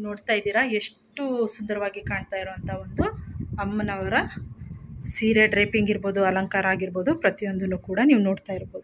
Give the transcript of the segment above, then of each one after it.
ನೋಡ್ತಾ ಇದ್ದೀರಾ ಎಷ್ಟು ಸುಂದರವಾಗಿ ಕಾಣ್ತಾ ಇರೋವಂಥ ಒಂದು ಅಮ್ಮನವರ ಸೀರೆ ಡ್ರೇಪಿಂಗ್ ಇರ್ಬೋದು ಅಲಂಕಾರ ಆಗಿರ್ಬೋದು ಪ್ರತಿಯೊಂದನ್ನು ಕೂಡ ನೀವು ನೋಡ್ತಾ ಇರ್ಬೋದು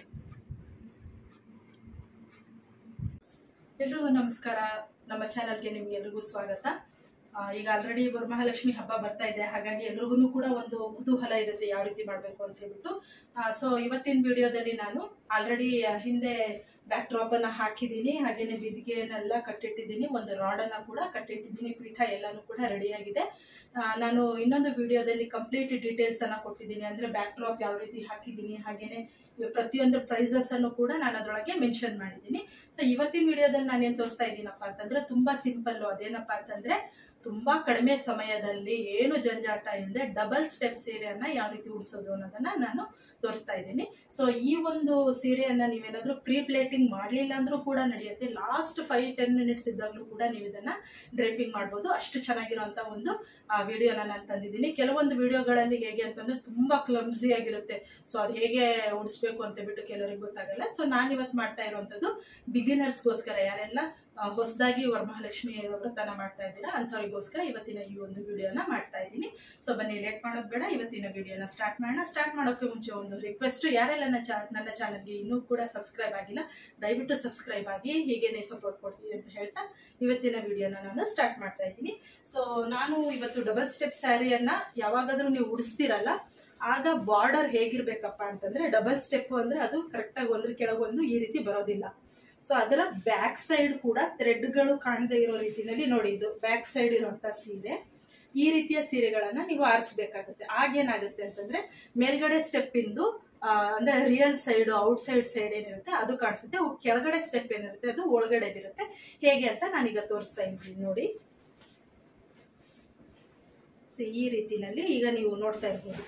ಎಲ್ರಿಗೂ ನಮಸ್ಕಾರ ನಮ್ಮ ಚಾನಲ್ಗೆ ನಿಮ್ಗೆಲ್ರಿಗೂ ಸ್ವಾಗತ ಆ, ಈಗ ಆಲ್ರೆಡಿ ವರಮಹಾಲಕ್ಷ್ಮಿ ಹಬ್ಬ ಬರ್ತಾ ಇದೆ ಹಾಗಾಗಿ ಎಲ್ರಿಗೂ ಕೂಡ ಒಂದು ಕುತೂಹಲ ಇರುತ್ತೆ ಯಾವ ರೀತಿ ಮಾಡಬೇಕು ಅಂತ ಹೇಳ್ಬಿಟ್ಟು ಸೊ ಇವತ್ತಿನ ವಿಡಿಯೋದಲ್ಲಿ ನಾನು ಆಲ್ರೆಡಿ ಹಿಂದೆ ಬ್ಯಾಕ್ ಡ್ರಾಪ್ ಅನ್ನ ಹಾಕಿದ್ದೀನಿ ಹಾಗೇನೆ ಬಿದಿಗೆನೆಲ್ಲ ಕಟ್ಟಿಟ್ಟಿದ್ದೀನಿ ಒಂದು ರಾಡನ್ನ ಕೂಡ ಕಟ್ಟಿಟ್ಟಿದ್ದೀನಿ ಪೀಠ ಎಲ್ಲಾನು ಕೂಡ ರೆಡಿಯಾಗಿದೆ ನಾನು ಇನ್ನೊಂದು ವಿಡಿಯೋದಲ್ಲಿ ಕಂಪ್ಲೀಟ್ ಡೀಟೇಲ್ಸ್ ಅನ್ನ ಕೊಟ್ಟಿದ್ದೀನಿ ಅಂದ್ರೆ ಬ್ಯಾಕ್ ಡ್ರಾಪ್ ಯಾವ ರೀತಿ ಹಾಕಿದ್ದೀನಿ ಹಾಗೇನೆ ಪ್ರತಿಯೊಂದು ಪ್ರೈಸಸ್ ಅನ್ನು ಕೂಡ ನಾನು ಅದರೊಳಗೆ ಮೆನ್ಷನ್ ಮಾಡಿದ್ದೀನಿ ಸೊ ಇವತ್ತಿನ ವಿಡಿಯೋದಲ್ಲಿ ನಾನು ಏನು ತೋರಿಸ್ತಾ ಇದ್ದೀನಪ್ಪ ಅಂತಂದ್ರೆ ತುಂಬಾ ಸಿಂಪಲ್ ಅದೇನಪ್ಪ ಅಂತಂದ್ರೆ ತುಂಬಾ ಕಡಿಮೆ ಸಮಯದಲ್ಲಿ ಏನು ಜಂಜಾಟ ಇಲ್ಲದೆ ಡಬಲ್ ಸ್ಟೆಪ್ ಸೀರೆಯನ್ನ ಯಾವ ರೀತಿ ಉಡ್ಸೋದು ಅನ್ನೋದನ್ನ ನಾನು ತೋರಿಸ್ತಾ ಇದ್ದೀನಿ ಸೊ ಈ ಒಂದು ಸೀರೆಯನ್ನ ನೀವೇನಾದ್ರೂ ಪ್ರೀ ಪ್ಲೇಟಿಂಗ್ ಮಾಡಲಿಲ್ಲ ಅಂದ್ರೂ ಕೂಡ ನಡೆಯುತ್ತೆ ಲಾಸ್ಟ್ ಫೈವ್ ಟೆನ್ ಮಿನಿಟ್ಸ್ ಇದ್ದಾಗಲೂ ಕೂಡ ನೀವು ಇದನ್ನ ಡ್ರೇಪಿಂಗ್ ಮಾಡ್ಬೋದು ಅಷ್ಟು ಚೆನ್ನಾಗಿರುವಂತ ಒಂದು ವಿಡಿಯೋನ ನಾನು ತಂದಿದ್ದೀನಿ ಕೆಲವೊಂದು ವಿಡಿಯೋಗಳಲ್ಲಿ ಹೇಗೆ ಅಂತಂದ್ರೆ ತುಂಬಾ ಕ್ಲಮ್ಸಿ ಆಗಿರುತ್ತೆ ಸೊ ಅದು ಹೇಗೆ ಉಡಿಸ್ಬೇಕು ಅಂತ ಬಿಟ್ಟು ಕೆಲವರಿಗೆ ಗೊತ್ತಾಗಲ್ಲ ಸೊ ನಾನು ಇವತ್ತು ಮಾಡ್ತಾ ಇರುವಂತದ್ದು ಬಿಗಿನರ್ಸ್ಗೋಸ್ಕರ ಯಾರೆಲ್ಲ ಹೊಸದಾಗಿ ವರಮಹಾಲಕ್ಷ್ಮಿ ವ್ರತನ ಮಾಡ್ತಾ ಇದ್ದೀರಾ ಅಂಥವ್ರಿಗೋಸ್ಕರ ಇವತ್ತಿನ ಈ ಒಂದು ವಿಡಿಯೋನ ಮಾಡ್ತಾ ಇದ್ದೀನಿ ಸೊ ಬನ್ನಿ ಲೇಟ್ ಮಾಡೋದು ಬೇಡ ಇವತ್ತಿನ ವಿಡಿಯೋನ ಸ್ಟಾರ್ಟ್ ಮಾಡೋಣ ಸ್ಟಾರ್ಟ್ ಮಾಡೋಕ್ಕೆ ಮುಂಚೆ ಒಂದು ರಿಕ್ವೆಸ್ಟ್ ಯಾರೆಲ್ಲ ನನ್ನ ಚಾ ನನ್ನ ಚಾನಲ್ಗೆ ಇನ್ನೂ ಕೂಡ ಸಬ್ಸ್ಕ್ರೈಬ್ ಆಗಿಲ್ಲ ದಯವಿಟ್ಟು ಸಬ್ಸ್ಕ್ರೈಬ್ ಆಗಿ ಹೀಗೇನೆ ಸಪೋರ್ಟ್ ಕೊಡ್ತೀವಿ ಅಂತ ಹೇಳ್ತಾ ಇವತ್ತಿನ ವಿಡಿಯೋನ ನಾನು ಸ್ಟಾರ್ಟ್ ಮಾಡ್ತಾ ಇದ್ದೀನಿ ಸೊ ನಾನು ಇವತ್ತು ಡಬಲ್ ಸ್ಟೆಪ್ ಸ್ಯಾರಿಯನ್ನ ಯಾವಾಗಾದ್ರೂ ನೀವು ಉಡಿಸ್ತೀರಲ್ಲ ಆಗ ಬಾರ್ಡರ್ ಹೇಗಿರ್ಬೇಕಪ್ಪ ಅಂತಂದ್ರೆ ಡಬಲ್ ಸ್ಟೆಪ್ ಅಂದ್ರೆ ಅದು ಕರೆಕ್ಟಾಗಿ ಒಂದ್ರ ಕೆಳಗೊಂದು ಈ ರೀತಿ ಬರೋದಿಲ್ಲ ಸೊ ಅದರ ಬ್ಯಾಕ್ ಸೈಡ್ ಕೂಡ ಥ್ರೆಡ್ಗಳು ಕಾಣದೇ ಇರೋ ರೀತಿಯಲ್ಲಿ ನೋಡಿ ಇದು ಬ್ಯಾಕ್ ಸೈಡ್ ಇರುವಂತ ಸೀರೆ ಈ ರೀತಿಯ ಸೀರೆಗಳನ್ನ ನೀವು ಆರಿಸ್ಬೇಕಾಗುತ್ತೆ ಆಗೇನಾಗುತ್ತೆ ಅಂತಂದ್ರೆ ಮೇಲ್ಗಡೆ ಸ್ಟೆಪ್ ಇಂದು ಆ, ಅಂದ್ರೆ real side outside side ಏನಿರುತ್ತೆ ಅದು ಕಾಣಿಸುತ್ತೆ ಅವು ಕೆಳಗಡೆ ಸ್ಟೆಪ್ ಏನಿರುತ್ತೆ ಅದು ಒಳಗಡೆ ಇರುತ್ತೆ ಹೇಗೆ ಅಂತ ನಾನೀಗ ತೋರಿಸ್ತಾ ಇದ್ದೀನಿ ನೋಡಿ ಸೊ ಈ ರೀತಿನಲ್ಲಿ ಈಗ ನೀವು ನೋಡ್ತಾ ಇರ್ಬೋದು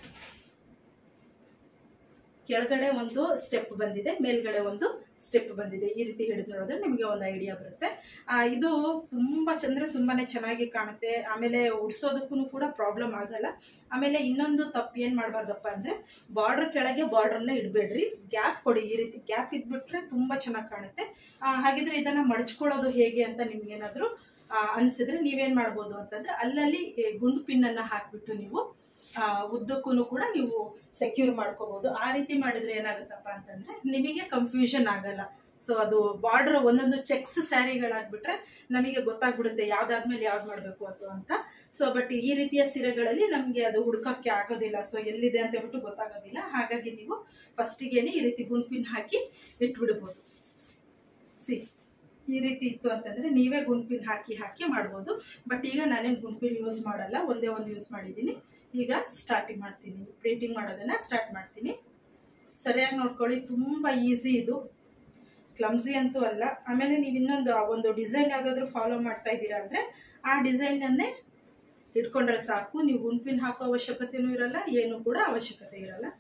ಕೆಳಗಡೆ ಒಂದು ಸ್ಟೆಪ್ ಬಂದಿದೆ ಮೇಲ್ಗಡೆ ಒಂದು ಸ್ಟೆಪ್ ಬಂದಿದೆ ಈ ರೀತಿ ಹಿಡಿದು ನೋಡಿದ್ರೆ ನಿಮಗೆ ಒಂದು ಐಡಿಯಾ ಬರುತ್ತೆ ಆ, ಇದು ತುಂಬಾ ಚಂದ್ರೆ ತುಂಬಾನೇ ಚೆನ್ನಾಗಿ ಕಾಣುತ್ತೆ ಆಮೇಲೆ ಉಡ್ಸೋದಕ್ಕೂ ಕೂಡ ಪ್ರಾಬ್ಲಮ್ ಆಗಲ್ಲ ಆಮೇಲೆ ಇನ್ನೊಂದು ತಪ್ಪು ಏನ್ ಮಾಡಬಾರ್ದಪ್ಪ ಅಂದ್ರೆ ಬಾರ್ಡರ್ ಕೆಳಗೆ ಬಾರ್ಡರ್ನ ಇಡಬೇಡ್ರಿ ಗ್ಯಾಪ್ ಕೊಡಿ ಈ ರೀತಿ ಗ್ಯಾಪ್ ಇದ್ಬಿಟ್ರೆ ತುಂಬಾ ಚೆನ್ನಾಗಿ ಕಾಣುತ್ತೆ ಆ, ಹಾಗಿದ್ರೆ ಇದನ್ನ ಮಡಚ್ಕೊಳ್ಳೋದು ಹೇಗೆ ಅಂತ ನಿಮ್ಗೇನಾದ್ರೂ ಆ, ಅನ್ಸಿದ್ರೆ ನೀವೇನ್ ಮಾಡ್ಬೋದು ಅಂತಂದ್ರೆ ಅಲ್ಲಲ್ಲಿ ಏ, ಗುಂಡು ಪಿನ್ ಅನ್ನ ಹಾಕ್ಬಿಟ್ಟು ನೀವು ಉದ್ದಕ್ಕೂ ಕೂಡ ನೀವು ಸೆಕ್ಯೂರ್ ಮಾಡ್ಕೋಬಹುದು ಆ ರೀತಿ ಮಾಡಿದ್ರೆ ಏನಾಗುತ್ತಪ್ಪ ಅಂತಂದ್ರೆ ನಿಮಗೆ ಕನ್ಫ್ಯೂಷನ್ ಆಗಲ್ಲ ಸೊ ಅದು ಬಾರ್ಡರ್ ಒಂದೊಂದು ಚೆಕ್ಸ್ ಸ್ಯಾರಿಗಳಾಗ್ಬಿಟ್ರೆ ನಮಗೆ ಗೊತ್ತಾಗ್ಬಿಡುತ್ತೆ ಯಾವ್ದಾದ್ಮೇಲೆ ಯಾವ್ದು ಮಾಡಬೇಕು ಅದು ಅಂತ ಸೊ ಬಟ್ ಈ ರೀತಿಯ ಸೀರೆಗಳಲ್ಲಿ ನಮಗೆ ಅದು ಹುಡುಕಕ್ಕೆ ಆಗೋದಿಲ್ಲ ಸೊ ಎಲ್ಲಿದೆ ಅಂತ ಹೇಳ್ಬಿಟ್ಟು ಗೊತ್ತಾಗೋದಿಲ್ಲ ಹಾಗಾಗಿ ನೀವು ಫಸ್ಟಿಗೆನೆ ಈ ರೀತಿ ಗುಂಪಿನ ಹಾಕಿ ಇಟ್ಬಿಡ್ಬೋದು ಸಿ ಈ ರೀತಿ ಇತ್ತು ಅಂತಂದ್ರೆ ನೀವೇ ಗುಂಪಿನ ಹಾಕಿ ಹಾಕಿ ಮಾಡ್ಬೋದು ಬಟ್ ಈಗ ನಾನೇನು ಗುಂಪಿನ ಯೂಸ್ ಮಾಡಲ್ಲ ಒಂದೇ ಒಂದು ಯೂಸ್ ಮಾಡಿದ್ದೀನಿ ಈಗ ಸ್ಟಾರ್ಟಿಂಗ್ ಮಾಡ್ತೀನಿ ಪ್ಲೇಟಿಂಗ್ ಮಾಡೋದನ್ನ ಸ್ಟಾರ್ಟ್ ಮಾಡ್ತೀನಿ ಸರಿಯಾಗಿ ನೋಡ್ಕೊಳ್ಳಿ ತುಂಬಾ ಈಸಿ ಇದು ಕ್ಲಮ್ಸಿ ಅಂತೂ ಅಲ್ಲ ಆಮೇಲೆ ನೀವು ಇನ್ನೊಂದು ಆ ಒಂದು ಡಿಸೈನ್ ಯಾವ್ದಾದ್ರು ಫಾಲೋ ಮಾಡ್ತಾ ಇದ್ದೀರಾ ಅಂದ್ರೆ ಆ ಡಿಸೈನ್ ಅನ್ನೇ ಇಟ್ಕೊಂಡ್ರೆ ಸಾಕು ನೀವು ಗುಂಪಿನ ಹಾಕೋ ಅವಶ್ಯಕತೆನೂ ಇರಲ್ಲ ಏನು ಕೂಡ ಅವಶ್ಯಕತೆ ಇರಲ್ಲ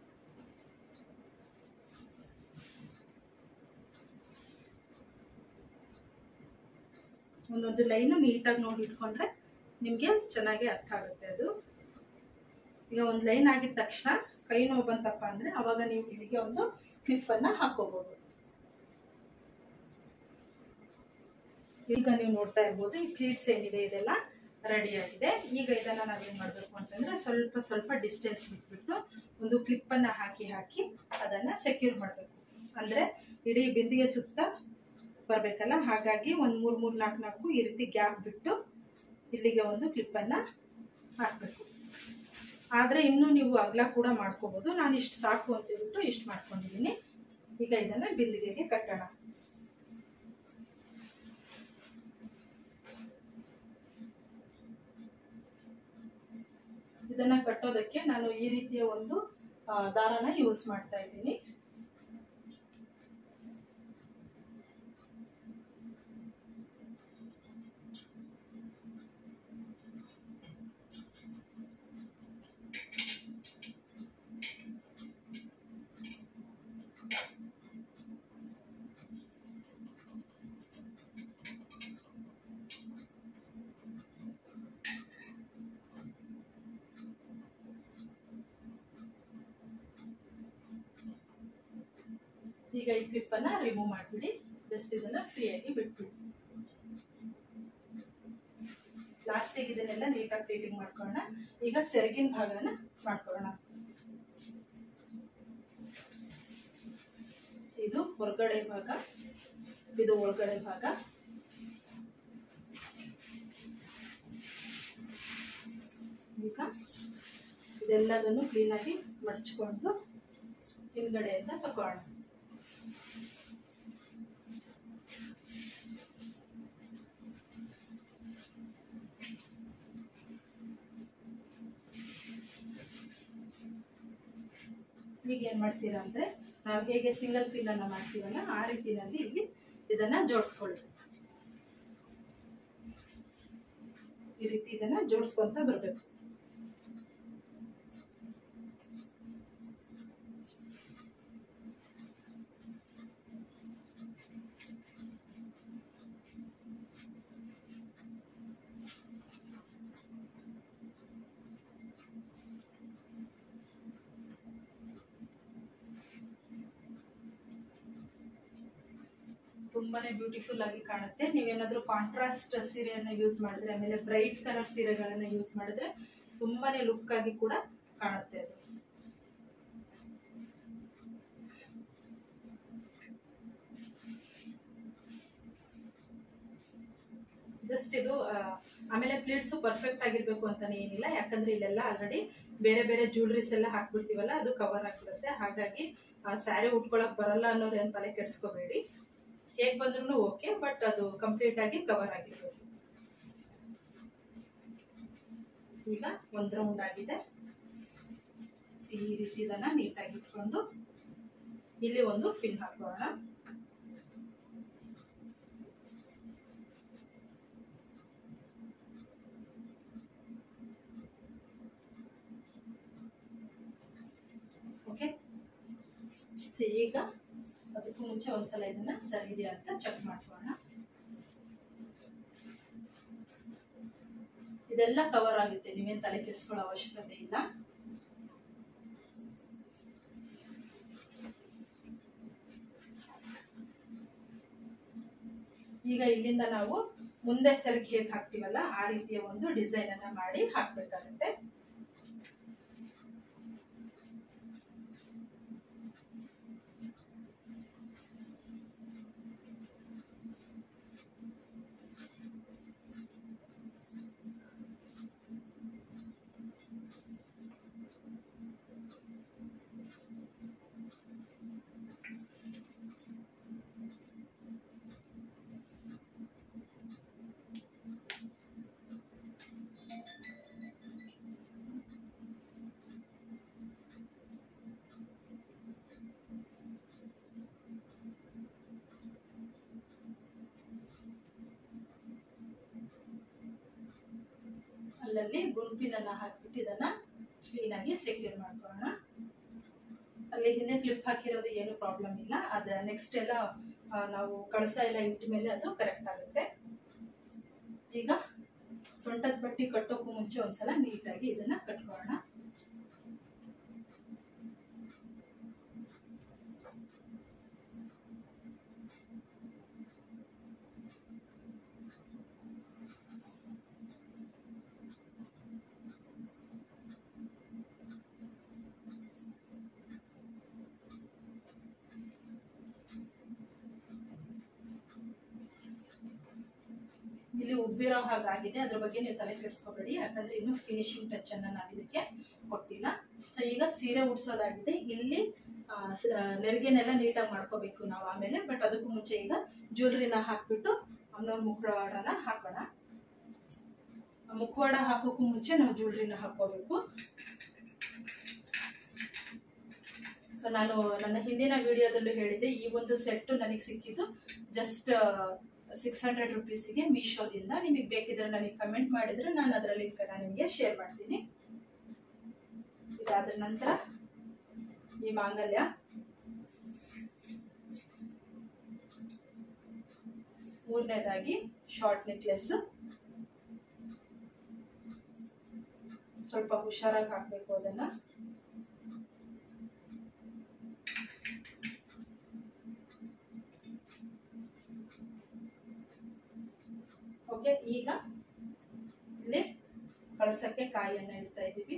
ಒಂದೊಂದು ಲೈನು ನೀಟಾಗಿ ನೋಡಿ ಇಟ್ಕೊಂಡ್ರೆ ನಿಮಗೆ ಚೆನ್ನಾಗಿ ಅರ್ಥ ಆಗುತ್ತೆ ಅದು ಈಗ ಒಂದು ಲೈನ್ ಆಗಿದ ತಕ್ಷಣ ಕೈ ನೋವು ಬಂತಪ್ಪ ಅಂದ್ರೆ ಅವಾಗ ನೀವು ಇಲ್ಲಿಗೆ ಒಂದು ಕ್ಲಿಪ್ ಅನ್ನ ಹಾಕೋಬಹುದು ಈಗ ನೀವು ನೋಡ್ತಾ ಇರ್ಬೋದು ಈ ಪ್ಲೀಟ್ಸ್ ಏನಿದೆ ಇದೆಲ್ಲ ರೆಡಿ ಆಗಿದೆ ಈಗ ಇದನ್ನ ನಾವೇನ್ ಮಾಡ್ಬೇಕು ಅಂತಂದ್ರೆ ಸ್ವಲ್ಪ ಸ್ವಲ್ಪ ಡಿಸ್ಟೆನ್ಸ್ ಬಿಟ್ಬಿಟ್ಟು ಒಂದು ಕ್ಲಿಪ್ ಅನ್ನ ಹಾಕಿ ಹಾಕಿ ಅದನ್ನ ಸೆಕ್ಯೂರ್ ಮಾಡಬೇಕು ಅಂದ್ರೆ ಇಡೀ ಬಿಂದಿಗೆ ಸುತ್ತ ಬರ್ಬೇಕಲ್ಲ ಹಾಗಾಗಿ ಒಂದ್ ಮೂರ್ ಮೂರ್ ನಾಲ್ಕು ನಾಲ್ಕು ಈ ರೀತಿ ಗ್ಯಾಪ್ ಬಿಟ್ಟು ಇಲ್ಲಿಗೆ ಒಂದು ಕ್ಲಿಪ್ ಅನ್ನ ಹಾಕ್ಬೇಕು ಆದ್ರೆ ಇನ್ನೂ ನೀವು ಅಗಲ ಕೂಡ ಮಾಡ್ಕೋಬಹುದು ನಾನು ಇಷ್ಟು ಸಾಕು ಅಂತ ಹೇಳ್ಬಿಟ್ಟು ಇಷ್ಟು ಮಾಡ್ಕೊಂಡಿದ್ದೀನಿ ಈಗ ಇದನ್ನ ಬಿಂದಿಗೆಗೆ ಕಟ್ಟೋಣ ಇದನ್ನ ಕಟ್ಟೋದಕ್ಕೆ ನಾನು ಈ ರೀತಿಯ ಒಂದು ಆ, ದಾರನ ಯೂಸ್ ಮಾಡ್ತಾ ಇದ್ದೀನಿ ಈಗ ಈ ಕ್ಲಿಪ್ ಅನ್ನ ರಿಮೂವ್ ಮಾಡ್ಬಿಡಿ ಜಸ್ಟ್ ಇದನ್ನ ಫ್ರೀಯಾಗಿ ಬಿಟ್ಬಿಡಿ ಲಾಸ್ಟಿಗೆ ಇದನ್ನೆಲ್ಲ ನೀಟಾಗಿ ಪ್ಲೇಟಿಂಗ್ ಮಾಡ್ಕೊಳ್ಳೋಣ ಈಗ ಸೆರಗಿನ ಭಾಗನ ಮಾಡ್ಕೊಳ್ಳೋಣ ಇದು ಹೊರಗಡೆ ಭಾಗ ಇದು ಒಳಗಡೆ ಭಾಗ ಈಗ ಇದೆಲ್ಲದನ್ನು ಕ್ಲೀನಾಗಿ ಮಡಚ್ಕೊಂಡು ಹಿಂದ್ಗಡೆಯಿಂದ ತಕೊಳ್ಳೋಣ ಈಗ ಏನ್ ಮಾಡ್ತೀರಾ ಅಂದ್ರೆ ನಾವು ಹೇಗೆ ಸಿಂಗಲ್ ಪಿನ್ ಅನ್ನ ಮಾಡ್ತೀವಲ್ಲ ಆ ರೀತಿನಲ್ಲಿ ಇಲ್ಲಿ ಇದನ್ನ ಜೋಡಿಸ್ಕೊಳ್ಳಿ ಈ ರೀತಿ ಇದನ್ನ ಜೋಡಿಸ್ಕೊಂತ ಬರ್ಬೇಕು ತುಂಬಾನೇ ಬ್ಯೂಟಿಫುಲ್ ಆಗಿ ಕಾಣುತ್ತೆ ನೀವೇನಾದ್ರೂ ಕಾಂಟ್ರಾಸ್ಟ್ ಸೀರೆಯನ್ನ ಯೂಸ್ ಮಾಡಿದ್ರೆ ಆಮೇಲೆ ಬ್ರೈಟ್ ಕಲರ್ ಸೀರೆಗಳನ್ನ ಯೂಸ್ ಮಾಡಿದ್ರೆ ತುಂಬಾನೇ ಲುಕ್ ಆಗಿ ಕೂಡ ಕಾಣುತ್ತೆ ಅದು ಜಸ್ಟ್ ಇದು ಆ, ಆಮೇಲೆ ಪ್ಲೇಟ್ಸ್ ಪರ್ಫೆಕ್ಟ್ ಆಗಿರ್ಬೇಕು ಅಂತಾನೆ ಏನಿಲ್ಲ ಯಾಕಂದ್ರೆ ಇಲ್ಲೆಲ್ಲ ಆಲ್ರೆಡಿ ಬೇರೆ ಬೇರೆ ಜ್ಯುವೆಲ್ರೀಸ್ ಎಲ್ಲ ಹಾಕ್ಬಿಡ್ತೀವಲ್ಲ ಅದು ಕವರ್ ಆಗ್ಬಿಡುತ್ತೆ ಹಾಗಾಗಿ ಸ್ಯಾರಿ ಉಟ್ಕೊಳಕ್ ಬರಲ್ಲ ಅನ್ನೋರು ಏನ್ ತಲೆ ಕೆಡ್ಸ್ಕೋಬೇಡಿ ಹೇಗ್ ಬಂದ್ರು ಓಕೆ ಬಟ್ ಅದು ಕಂಪ್ಲೀಟ್ ಆಗಿ ಕವರ್ ಆಗಿರ್ಬೇಕು ಈಗ ಒಂದ್ ರೌಂಡ್ ಆಗಿದೆ ಸಿ- ಈ ರೀತಿ ಇದನ್ನ ನೀಟಾಗಿ ಇಟ್ಕೊಂಡು ಇಲ್ಲಿ ಒಂದು ಪಿನ್ ಹಾಕೋಣ ಓಕೆ ಸಿ ಈಗ ಅದಕ್ಕೂ ಮುಂಚೆ ಒಂದ್ಸಲ ಇದನ್ನ ಸರಿ ಇದೆಯಾ ಅಂತ ಚೆಕ್ ಮಾಡ್ಕೊಳ್ಳೋಣ ಇದೆಲ್ಲ ಕವರ್ ಆಗುತ್ತೆ ನೀವೇನ್ ತಲೆ ಕೆಡಿಸ್ಕೊಳ್ಳೋ ಅವಶ್ಯಕತೆ ಇಲ್ಲ ಈಗ ಇಲ್ಲಿಂದ ನಾವು ಮುಂದೆ ಸೆರಗ್ ಹೇಗೆ ಹಾಕ್ತೀವಲ್ಲ ಆ ರೀತಿಯ ಒಂದು ಡಿಸೈನ್ ಅನ್ನ ಮಾಡಿ ಹಾಕ್ಬೇಕಾಗುತ್ತೆ ಅಲ್ಲಲ್ಲಿ ಗುಂಪಿನನ್ನ ಹಾಕ್ಬಿಟ್ಟು ಇದನ್ನ ಕ್ಲೀನ್ ಆಗಿ ಸೆಕ್ಯೂರ್ ಮಾಡ್ಕೊಳ್ಳೋಣ ಅಲ್ಲಿ ಹಿಂದೆ ಕ್ಲಿಪ್ ಹಾಕಿರೋದು ಏನು ಪ್ರಾಬ್ಲಮ್ ಇಲ್ಲ ಅದ ನೆಕ್ಸ್ಟ್ ಎಲ್ಲ ಆ, ನಾವು ಕಳಸ ಎಲ್ಲ ಇಟ್ಟ ಮೇಲೆ ಅದು ಕರೆಕ್ಟ್ ಆಗುತ್ತೆ ಈಗ ಸೊಂಟದ ಪಟ್ಟಿ ಕಟ್ಟೋಕ್ಕೂ ಮುಂಚೆ ಒಂದ್ಸಲ ನೀಟಾಗಿ ಇದನ್ನ ಕಟ್ಕೊಳ್ಳೋಣ ಇಲ್ಲಿ ಉಬ್ಬಿರೋ ಹಾಗಾಗಿದೆ ಅದ್ರ ಬಗ್ಗೆ ನೀವು ತಲೆ ಕೆಡಿಸ್ಕೋಬೇಡಿ ಯಾಕಂದ್ರೆ ಇನ್ನು ಫಿನಿಶಿಂಗ್ ಟಚ್ ಅನ್ನ ನಾವು ಇದಕ್ಕೆ ಕೊಟ್ಟಿಲ್ಲ ಸೊ ಈಗ ಸೀರೆ ಉಡ್ಸೋದಾಗಿದೆ ಇಲ್ಲಿ ಆ, ಸ- ನೆರಿಗೆನೆಲ್ಲ ನೀಟಾಗಿ ಮಾಡ್ಕೋಬೇಕು ನಾವು ಆಮೇಲೆ ಬಟ್ ಅದಕ್ಕೂ ಮುಂಚೆ ಈಗ ಜ್ಯುವೆಲ್ರಿನ ಹಾಕ್ಬಿಟ್ಟು ಆಮೇಲೆ ಮುಖವಾಡನ ಹಾಕೋಣ ಆ ಮುಖವಾಡ ಹಾಕೋಕ್ಕೂ ಮುಂಚೆ ನಾವು ಜ್ಯುವೆಲ್ರಿನ ಹಾಕೋಬೇಕು ಸೊ ನಾನು ನನ್ನ ಹಿಂದಿನ ವಿಡಿಯೋದಲ್ಲೂ ಹೇಳಿದ್ದೆ ಈ ಒಂದು ಸೆಟ್ ನನಗೆ ಸಿಕ್ಕಿದ್ದು ಜಸ್ಟ್ ಸಿಕ್ಸ್ ಹಂಡ್ರೆಡ್ ರುಪೀಸಿಗೆ ಮೀಶೋದಿಂದ ನಿಮಗೆ ಬೇಕಿದ್ರೆ ನನಗೆ ಕಮೆಂಟ್ ಮಾಡಿದ್ರೆ ನಾನು ಅದರ ಲಿಂಕ್ ನಿಮಗೆ ಶೇರ್ ಮಾಡ್ತೀನಿ ಇದಾದ ನಂತರ ಈ ಮಾಂಗಲ್ಯ ಮೂರನೇದಾಗಿ ಶಾರ್ಟ್ ನೆಕ್ಲೆಸ್ ಸ್ವಲ್ಪ ಹುಷಾರಾಗಿ ಹಾಕ್ಬೇಕು ಅದನ್ನ ಓಕೆ ಈಗ ಇಲ್ಲಿ ಕಳಸಕ್ಕೆ ಕಾಯಿಯನ್ನ ಇಡ್ತಾ ಇದ್ದೀವಿ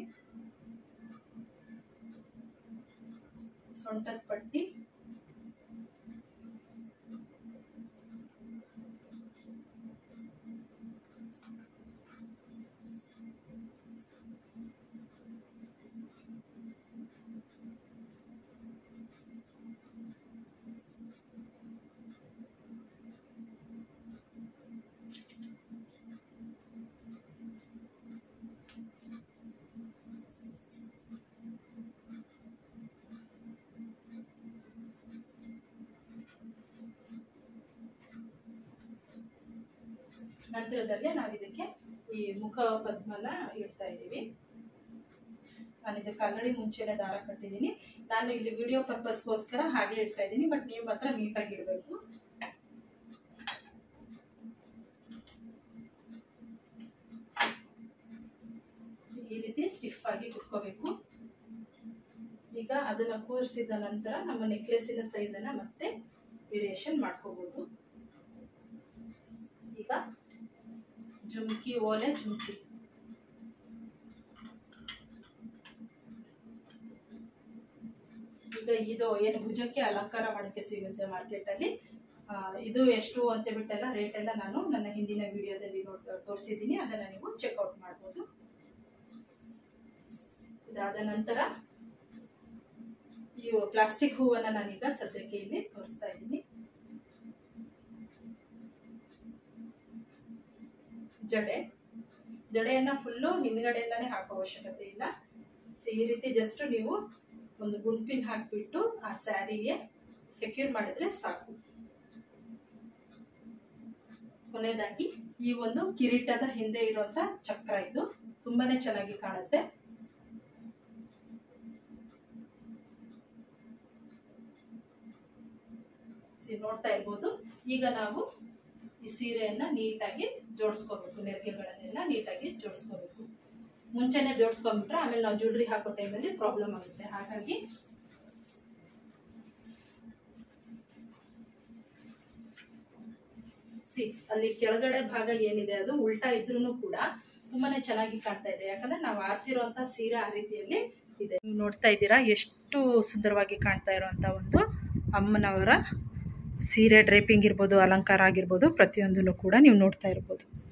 ಸೊಂಟದ ಪಟ್ಟಿ ನಂತರದಲ್ಲೇ ನಾವು ಇದಕ್ಕೆ ಈ ಮುಖ ಪದ್ಮನ ಇಡ್ತಾ ಇದ್ದೀವಿ ನಾನು ಇದಕ್ಕೆ ಆಲ್ರೆಡಿ ಮುಂಚೆನೆ ದಾರ ಕಟ್ಟಿದ್ದೀನಿ ನಾನು ಇಲ್ಲಿ ವಿಡಿಯೋ ಪರ್ಪಸ್ಗೋಸ್ಕರ ಹಾಗೆ ಇಡ್ತಾ ಇದ್ದೀನಿ ಬಟ್ ನೀವು ಮಾತ್ರ ನೀಟಾಗಿ ಇಡಬೇಕು ಈ ರೀತಿ ಸ್ಟಿಫ್ ಆಗಿ ಕುತ್ಕೋಬೇಕು ಈಗ ಅದನ್ನ ಕೂರಿಸಿದ ನಂತರ ನಮ್ಮ ನೆಕ್ಲೆಸಿನ ಸೈಜನ್ನ ಮತ್ತೆ ವೇರಿಯೇಷನ್ ಮಾಡ್ಕೋಬಹುದು ಈಗ ಜುಮ್ಕಿ ಓಲೆ ಜುಮ್ಕಿ ಈಗ ಇದು ಏನು ಭುಜಕ್ಕೆ ಅಲಂಕಾರ ಮಾಡೋಕ್ಕೆ ಸಿಗುತ್ತೆ ಮಾರ್ಕೆಟಲ್ಲಿ ಇದು ಎಷ್ಟು ಅಂತ ಬಿಟ್ಟೆಲ್ಲ ರೇಟ್ ಎಲ್ಲ ನಾನು ನನ್ನ ಹಿಂದಿನ ವಿಡಿಯೋದಲ್ಲಿ ನೋಡ್ ತೋರಿಸಿದ್ದೀನಿ ಅದನ್ನ ನೀವು ಚೆಕ್ಔಟ್ ಮಾಡ್ಬೋದು ಇದಾದ ನಂತರ ಈ ಪ್ಲಾಸ್ಟಿಕ್ ಹೂವನ್ನ ನಾನೀಗ ಸದ್ಯಕ್ಕೆ ಇಲ್ಲಿ ತೋರಿಸ್ತಾ ಇದ್ದೀನಿ ಜಡೆ ಜಡೆಯನ್ನ ಫುಲ್ಲು ಹಿಂದ್ಗಡೆಯಿಂದಾನೇ ಹಾಕೋ ಅವಶ್ಯಕತೆ ಇಲ್ಲ ಸೊ ಈ ರೀತಿ ಜಸ್ಟ್ ನೀವು ಒಂದು ಗುಂಪಿನ ಹಾಕ್ಬಿಟ್ಟು ಆ ಸ್ಯಾರಿಗೆ ಸೆಕ್ಯೂರ್ ಮಾಡಿದ್ರೆ ಸಾಕು ಕೊನೆಯದಾಗಿ ಈ ಒಂದು ಕಿರೀಟದ ಹಿಂದೆ ಇರುವಂತ ಚಕ್ರ ಇದು ತುಂಬಾನೇ ಚೆನ್ನಾಗಿ ಕಾಣುತ್ತೆ ನೋಡ್ತಾ ಇರ್ಬೋದು ಈಗ ನಾವು ಈ ಸೀರೆಯನ್ನ ನೀಟಾಗಿ ಜೋಡಿಸ್ಕೋಬೇಕು ನೆರಿಗೆಗಳನ್ನೆಲ್ಲ ನೀಟಾಗಿ ಜೋಡಿಸ್ಕೋಬೇಕು ಮುಂಚೆನೆ ಜೋಡಿಸ್ಕೊಂಡ್ಬಿಟ್ರೆ ಆಮೇಲೆ ನಾವು ಜುಡ್ರಿ ಹಾಕೋ ಟೈಮಲ್ಲಿ ಪ್ರಾಬ್ಲಮ್ ಆಗುತ್ತೆ ಹಾಗಾಗಿ ಸಿ ಅಲ್ಲಿ ಕೆಳಗಡೆ ಭಾಗ ಏನಿದೆ ಅದು ಉಲ್ಟಾ ಇದ್ರೂ ಕೂಡ ತುಂಬಾನೇ ಚೆನ್ನಾಗಿ ಕಾಣ್ತಾ ಇದೆ ಯಾಕಂದ್ರೆ ನಾವು ಆರಿಸಿರುವಂತ ಸೀರೆ ಆ ರೀತಿಯಲ್ಲಿ ಇದೆ ನೀವು ನೋಡ್ತಾ ಇದ್ದೀರಾ ಎಷ್ಟು ಸುಂದರವಾಗಿ ಕಾಣ್ತಾ ಇರುವಂತ ಒಂದು ಅಮ್ಮನವರ ಸೀರೆ ಡ್ರೇಪಿಂಗ್ ಇರ್ಬೋದು ಅಲಂಕಾರ ಆಗಿರ್ಬೋದು ಪ್ರತಿಯೊಂದನ್ನು ಕೂಡ ನೀವು ನೋಡ್ತಾ ಇರ್ಬೋದು